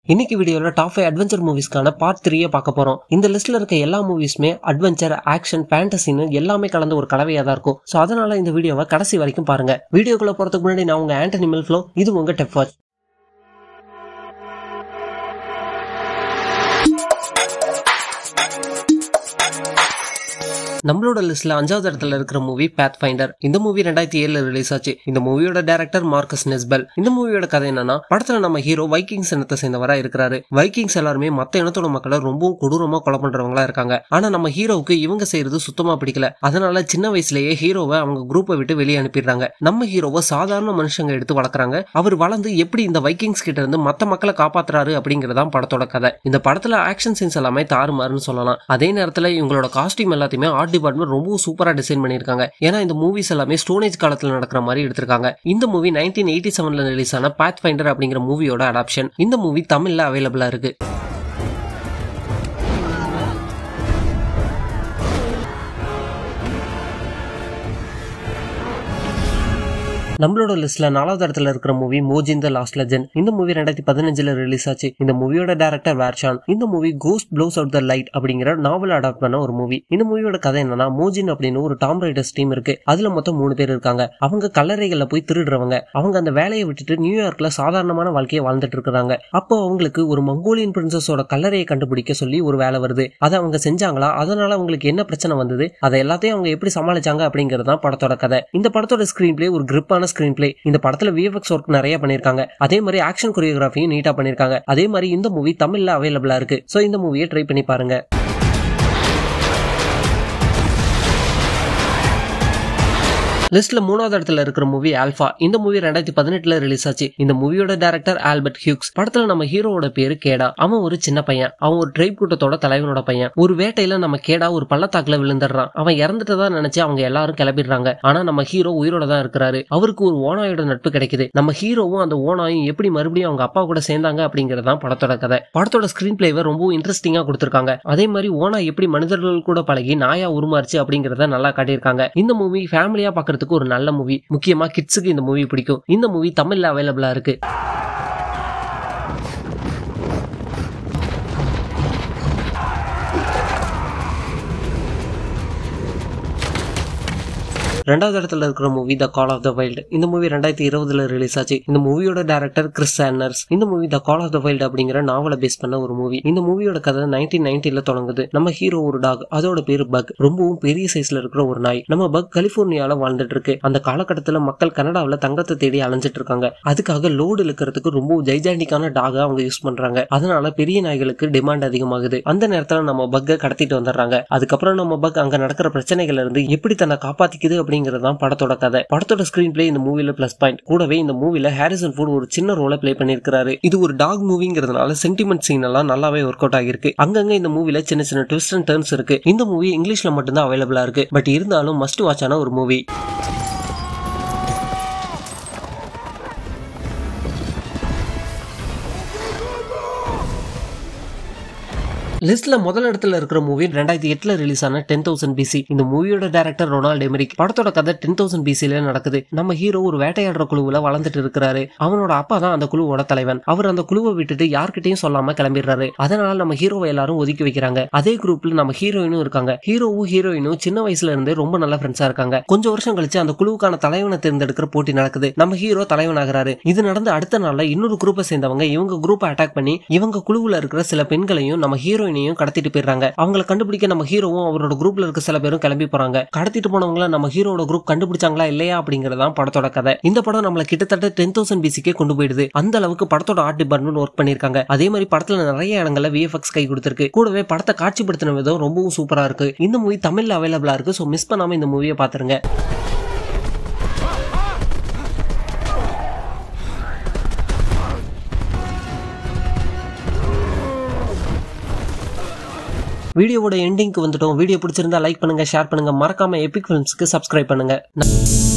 இன்னைக்கு வீடியோல top five adventure மூவிஸ்க்கான பார்ட் த்ரீயை பார்க்க போறோம் இந்த லிஸ்ட்ல இருக்க எல்லா மூவிஸ்மே அட்வென்ச்சர் ஆக்ஷன் ஃபேண்டசின்னு எல்லாமே கலந்த ஒரு கலவையா தான் இருக்கும் ஸோ அதனால இந்த வீடியோவை கடைசி வரைக்கும் பாருங்க வீடியோக்குள்ள போறதுக்கு முன்னாடி நான் உங்க ஆண்டனி மில்ஃப்ளோ இது உங்க டெப் வாட்ச் நம்மளோட லிஸ்ட்ல அஞ்சாவது இடத்துல இருக்கிற மூவி பேத் ஃபைண்டர் இந்த மூவி ரெண்டாயிரத்தி ஏழுல ரிலீஸ் ஆச்சு இந்த மூவியோட டைரக்டர் மார்க்கஸ் நெஸ்பெல் இந்த மூவியோட கதை என்னன்னா படத்துல நம்ம ஹீரோ வைக்கிங்ஸ் இனத்தை சேர்ந்தவரா இருக்கிறாரு வைக்கிங்ஸ் எல்லாருமே மத்த இனத்தோட மக்களை ரொம்பவும் கொடூரமா கொலை பண்றவங்களா இருக்காங்க ஆனா நம்ம ஹீரோவுக்கு இவங்க செய்யறது சுத்தமா பிடிக்கல அதனால சின்ன வயசுலயே ஹீரோவை அவங்க குரூப்பை விட்டு வெளியே அனுப்பிடுறாங்க நம்ம ஹீரோவை சாதாரண மனுஷங்க எடுத்து வளர்க்குறாங்க அவர் வளர்ந்து எப்படி இந்த வைக்கிங்ஸ் கிட்ட இருந்து மத்த மக்களை காப்பாத்துறாரு அப்படிங்கறதான் படத்தோட கதை இந்த படத்துல ஆக்ஷன் சீன்ஸ் எல்லாமே தாறுமாறுன்னு சொல்லலாம் அதே நேரத்துல இவங்களோட காஸ்டியூம் எல்லாத்தையுமே ஆர்ட் டிபார்ட்மெண்ட் ரொம்ப சூப்பரா டிசைன் பண்ணிருக்காங்க ஏன்னா இந்த மூவிஸ் எல்லாமே ஸ்டோனேஜ் காலத்துல நடக்கிற மாதிரி எடுத்திருக்காங்க இந்த மூவி நைன்டீன் எயிட்டி செவன்ல ரிலீஸ் ஆன பாத் ஃபைண்டர் அப்படிங்கிற மூவியோட அடாப்ஷன் இந்த மூவி தமிழ்ல அவைலபிளா இருக்கு நம்மளோட லிஸ்ட்ல நாலாவது இடத்துல இருக்கிற movie Mojin the lost legend இந்த மூவி ரெண்டாயிரத்தி பதினஞ்சுல ரிலீஸ் ஆச்சு இந்த மூவியோட டேரக்டர் வேர்ஷான் இந்த movie ghost blows out the light அப்படிங்கிற நாவல் அடாப்ட் பண்ண ஒரு மூவி இந்த மூவியோட கதை என்னன்னா மோஜின் அப்படின்னு ஒரு டாம் ரைடர்ஸ் டீம் இருக்கு அதுல மொத்தம் மூணு பேர் இருக்காங்க அவங்க கல்லறைகள்ல போய் திருடுறவங்க அவங்க அந்த வேலையை விட்டுட்டு நியூயார்க்ல சாதாரணமான வாழ்க்கையை வாழ்ந்துட்டு இருக்காங்க அப்போ அவங்களுக்கு ஒரு மங்கோலியன் பிரின்சஸோட கல்லறையை கண்டுபிடிக்க சொல்லி ஒரு வேலை வருது அதை அவங்க செஞ்சாங்களா அதனால அவங்களுக்கு என்ன பிரச்சனை வந்தது அதை எல்லாத்தையும் அவங்க எப்படி சமாளிச்சாங்க அப்படிங்கிறது தான் படத்தோட கதை இந்த படத்தோட ஸ்கிரீன் பிளே ஒரு கிரிப்பான ஸ்கிரீன் பிளே இந்த படத்துல விஎஃப்எக்ஸ் ஒர்க் நிறைய பண்ணிருக்காங்க அதே மாதிரி ஆக்ஷன் கொரியோகிராஃபியும் நீட்டா பண்ணிருக்காங்க அதே மாதிரி இந்த மூவி தமிழ்ல அவைலபிளா இருக்கு சோ இந்த மூவியை ட்ரை பண்ணி பாருங்க லிஸ்ட்ல மூணாவது இடத்துல இருக்கிற மூவி ஆல்பா இந்த மூவி ரெண்டாயிரத்தி பதினெட்டுல ரிலீஸ் ஆச்சு இந்த மூவியோட டேரக்டர் ஆல்பர்ட் ஹியூக்ஸ் படத்துல நம்ம ஹீரோவோட பேரு கேடா அவன் ஒரு சின்ன பையன் அவன் ஒரு ட்ரைப் கூட்டத்தோட தலைவனோட பையன் ஒரு வேட்டையில நம்ம கேடா ஒரு பள்ளத்தாக்குல விழுந்துடுறான் அவன் இறந்துட்டதா நினைச்சு அவங்க எல்லாரும் கிளம்பிடுறாங்க ஆனா நம்ம ஹீரோ உயிரோட தான் இருக்கிறாரு அவருக்கு ஒரு ஓனாயோட நட்பு கிடைக்குது நம்ம ஹீரோவும் அந்த ஓனாயும் எப்படி மறுபடியும் அவங்க அப்பா கூட சேர்ந்தாங்க அப்படிங்கறதான் படத்தோட கதை படத்தோட ஸ்கிரீன் பிளேவை ரொம்ப இன்ட்ரெஸ்டிங்கா கொடுத்திருக்காங்க அதே மாதிரி ஓனா எப்படி மனிதர்கள் கூட பழகி நாயா உருமாறுச்சு அப்படிங்கறத நல்லா காட்டியிருக்காங்க இந்த மூவி ஃபேமிலியா பாக்குறதுக்கு ஒரு நல்ல மூவி முக்கியமா கிட்ஸுக்கு இந்த மூவி பிடிக்கும் இந்த மூவி தமிழ்ல அவைலபிளா இருக்கு ரெண்டாவது இடத்துல இருக்கிற movie the call of the wild இந்த மூவி ரெண்டாயிரத்தி இருபதுல ரிலீஸ் ஆச்சு இந்த மூவியோட டேரக்டர் கிறிஸ் சான்னர்ஸ் இந்த movie the call of the wild அப்படிங்கிற நாவலை பேஸ் பண்ண ஒரு மூவி இந்த மூவியோட கதை நைன்டீன் நைன்டில தொடங்குது நம்ம ஹீரோ ஒரு டாக் அதோட பேரு பக் ரொம்பவும் பெரிய சைஸ்ல இருக்கிற ஒரு நாய் நம்ம பக் கலிபோர்னியால வாழ்ந்துட்டு இருக்கு அந்த காலகட்டத்துல மக்கள் கனடாவில் தங்கத்தை தேடி அலைஞ்சிட்டு இருக்காங்க அதுக்காக லோடு இழுக்கிறதுக்கு ரொம்ப ஜைஜாண்டிக்கான டாக அவங்க யூஸ் பண்றாங்க அதனால பெரிய நாய்களுக்கு டிமாண்ட் அதிகமாகுது அந்த நேரத்துல நம்ம பக்கை கடத்திட்டு வந்துடுறாங்க அதுக்கப்புறம் நம்ம பக் அங்க நடக்கிற பிரச்சனைகள்ல இருந்து எப்படி தன்னை காப்பாத்திக்குது அப்படிங்கிறது தான் படத்தோட கதை படத்தோட ஸ்கிரீன் பிளே இந்த மூவில பிளஸ் பாயிண்ட் கூடவே இந்த மூவில ஹாரிசன் ஃபுட் ஒரு சின்ன ரோலை பிளே பண்ணிருக்காரு இது ஒரு டாக் மூவிங்கிறதுனால சென்டிமெண்ட் சீன் எல்லாம் நல்லாவே ஒர்க் அவுட் ஆகிருக்கு அங்கங்க இந்த மூவில சின்ன சின்ன ட்விஸ்ட் அண்ட் டர்ன்ஸ் இருக்கு இந்த மூவி இங்கிலீஷ்ல மட்டும்தான் அவைலபிளா இருக்கு பட் இருந்தாலும் மஸ்ட் வாட்ச் ஆன ஒரு மூவி லிஸ்ட்ல முதல் இடத்துல இருக்கிற மூவி ரெண்டாயிரத்தி எட்டுல ரிலீஸ் ஆன டென் தௌசண்ட் பிசி இந்த மூவியோட டேரக்டர் ரொனால்ட் எமரிக் படத்தோட கதை டென் தௌசண்ட் பிசில நடக்குது நம்ம ஹீரோ ஒரு வேட்டையாடுற குழுவுல வளர்ந்துட்டு இருக்கிறாரு அவனோட அப்பா தான் அந்த குழுவோட தலைவன் அவர் அந்த குழுவை விட்டுட்டு யார்கிட்டயும் சொல்லாம கிளம்பிடுறாரு அதனால நம்ம ஹீரோவை எல்லாரும் ஒதுக்கி வைக்கிறாங்க அதே குரூப்ல நம்ம ஹீரோயினும் இருக்காங்க ஹீரோவும் ஹீரோயினும் சின்ன வயசுல இருந்தே ரொம்ப நல்ல ஃப்ரெண்ட்ஸா இருக்காங்க கொஞ்சம் வருஷம் கழிச்சு அந்த குழுவுக்கான தலைவனை தேர்ந்தெடுக்கிற போட்டி நடக்குது நம்ம ஹீரோ தலைவனாகிறாரு இது நடந்த அடுத்த நாள்ல இன்னொரு குரூப்பை சேர்ந்தவங்க இவங்க குரூப்பை அட்டாக் பண்ணி இவங்க குழுவுல இருக்கிற சில பெண்களையும் நம்ம ஹீரோ ஹீரோயினையும் கடத்திட்டு போயிடுறாங்க அவங்கள கண்டுபிடிக்க நம்ம ஹீரோவும் அவரோட குரூப்ல இருக்க சில பேரும் கிளம்பி போறாங்க கடத்திட்டு போனவங்கள நம்ம ஹீரோட குரூப் கண்டுபிடிச்சாங்களா இல்லையா அப்படிங்கறதான் படத்தோட கதை இந்த படம் நம்மள கிட்டத்தட்ட டென் தௌசண்ட் பிசிக்கே கொண்டு போயிடுது அந்த அளவுக்கு படத்தோட ஆர்ட் டிபார்ட்மெண்ட் ஒர்க் பண்ணிருக்காங்க அதே மாதிரி படத்துல நிறைய இடங்கள்ல விஎஃப்எக்ஸ் கை கொடுத்திருக்கு கூடவே படத்தை காட்சிப்படுத்தின விதம் ரொம்பவும் சூப்பரா இருக்கு இந்த மூவி தமிழ்ல அவைலபிளா இருக்கு ஸோ மிஸ் பண்ணாம இந்த மூவியை பாத்துருங்க வீடியோவோட எண்டிங்க்கு வந்துட்டோம் வீடியோ பிடிச்சிருந்தா லைக் பண்ணுங்க ஷேர் பண்ணுங்க மறக்காம எபிக் ஃபிலிம்ஸ்க்கு சப்ஸ்கிரைப் பண்ணுங்க